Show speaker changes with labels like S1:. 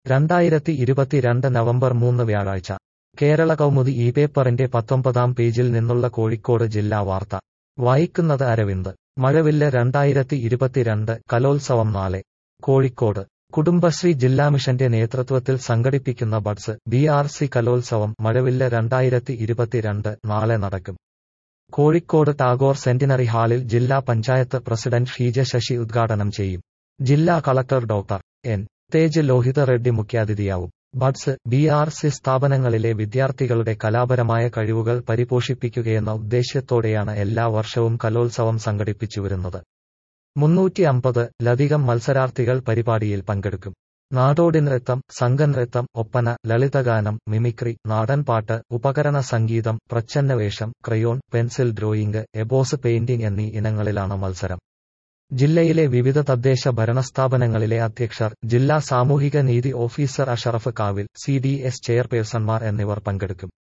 S1: രണ്ടായിരത്തി ഇരുപത്തിരണ്ട് നവംബർ മൂന്ന് വ്യാഴാഴ്ച കേരള കൗമുദി ഈ പേപ്പറിന്റെ പത്തൊമ്പതാം പേജിൽ നിന്നുള്ള കോഴിക്കോട് ജില്ലാ വാർത്ത വായിക്കുന്നത് അരവിന്ദ് മഴവില്ല് രണ്ടായിരത്തി ഇരുപത്തിരണ്ട് കലോത്സവം നാളെ കോഴിക്കോട് കുടുംബശ്രീ ജില്ലാ മിഷന്റെ നേതൃത്വത്തിൽ സംഘടിപ്പിക്കുന്ന ബഡ്സ് ബി ആർ സി കലോത്സവം മഴവില്ല് രണ്ടായിരത്തി ഇരുപത്തിരണ്ട് നാളെ നടക്കും കോഴിക്കോട് ടാഗോർ സെന്റിനറി ഹാളിൽ ജില്ലാ പഞ്ചായത്ത് പ്രസിഡന്റ് ഷീജ ശശി ഉദ്ഘാടനം ചെയ്യും ജില്ലാ collector doctor N Tej Lohitha Reddy മുഖ്യാതിഥിയാവും ബഡ്സ് ബി ആർ സി സ്ഥാപനങ്ങളിലെ വിദ്യാർത്ഥികളുടെ കലാപരമായ കഴിവുകൾ പരിപോഷിപ്പിക്കുകയെന്ന ഉദ്ദേശ്യത്തോടെയാണ് എല്ലാ വർഷവും കലോത്സവം സംഘടിപ്പിച്ചുവരുന്നത് മുന്നൂറ്റി അമ്പത് ലധികം മത്സരാർത്ഥികൾ പരിപാടിയിൽ പങ്കെടുക്കും നാടോടി നൃത്തം സംഘനൃത്തം ഒപ്പന ലളിതഗാനം മിമിക്രി നാടൻപാട്ട് ഉപകരണ സംഗീതം പ്രച്ഛന്നവേഷം crayon pencil drawing emboss painting എന്നീ ഇനങ്ങളിലാണ് മത്സരം ജില്ലയിലെ വിവിധ തദ്ദേശ ഭരണസ്ഥാപനങ്ങളിലെ അധ്യക്ഷർ ജില്ലാ സാമൂഹിക നീതി ഓഫീസർ അഷറഫ് കാവിൽ സി ഡി എസ് ചെയർപേഴ്സൺമാർ എന്നിവർ പങ്കെടുക്കും